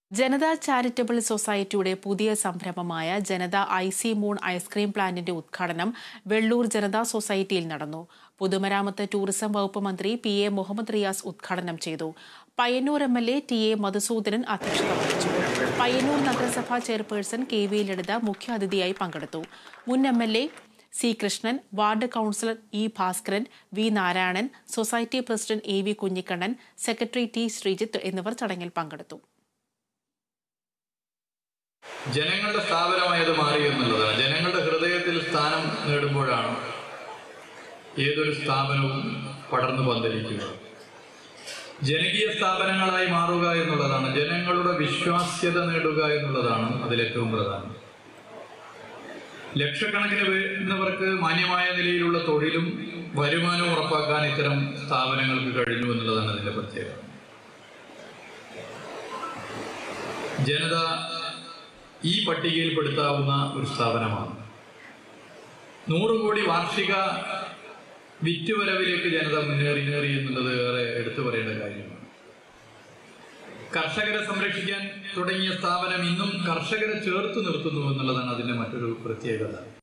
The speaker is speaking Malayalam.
ജനതാ ചാരിറ്റബിൾ സൊസൈറ്റിയുടെ പുതിയ സംരംഭമായ Janata I C moon ice cream പ്ലാന്റിന്റെ ഉദ്ഘാടനം വെള്ളൂർ ജനതാ സൊസൈറ്റിയിൽ നടന്നു പൊതുമരാമത്ത് ടൂറിസം വകുപ്പ് മന്ത്രി പി എ മുഹമ്മദ് റിയാസ് ഉദ്ഘാടനം ചെയ്തു Payyanur M L A T A Madhusoodanan അധ്യക്ഷത വഹിച്ചു പയ്യന്നൂർ നഗരസഭാ ചെയർപേഴ്സൺ കെ വി ലളിത മുഖ്യാതിഥിയായി പങ്കെടുത്തു മുൻ M L A C Krishnan ward councillor E Bhaskaran V Narayanan society president A V Kunhikannan secretary T Sreejith എന്നിവർ ചടങ്ങിൽ പങ്കെടുത്തു ജനങ്ങളുടെ സ്ഥാപനമായത് മാറി എന്നുള്ളതാണ് ജനങ്ങളുടെ ഹൃദയത്തിൽ സ്ഥാനം നേടുമ്പോഴാണ് ഏതൊരു സ്ഥാപനവും പടർന്നു പന്തലിക്കുക ജനകീയ സ്ഥാപനങ്ങളായി മാറുക എന്നുള്ളതാണ് ജനങ്ങളുടെ വിശ്വാസ്യത നേടുക എന്നുള്ളതാണ് അതിലേറ്റവും പ്രധാനം ലക്ഷക്കണക്കിന് വരുന്നവർക്ക് മാന്യമായ നിലയിലുള്ള തൊഴിലും വരുമാനവും ഉറപ്പാക്കാൻ ഇത്തരം സ്ഥാപനങ്ങൾക്ക് കഴിഞ്ഞു എന്നുള്ളതാണ് അതിന്റെ പ്രത്യേകത ജനത ഈ പട്ടികയിൽപ്പെടുത്താവുന്ന ഒരു സ്ഥാപനമാണ് നൂറ് കോടി വാർഷിക വിറ്റുവരവിലേക്ക് ജനത മുന്നേറി മുന്നേറി എന്നുള്ളത് ഏറെ എടുത്തു പറയേണ്ട കാര്യമാണ് കർഷകരെ സംരക്ഷിക്കാൻ തുടങ്ങിയ സ്ഥാപനം ഇന്നും കർഷകരെ ചേർത്ത് നിർത്തുന്നു എന്നുള്ളതാണ് അതിന്റെ മറ്റൊരു പ്രത്യേകത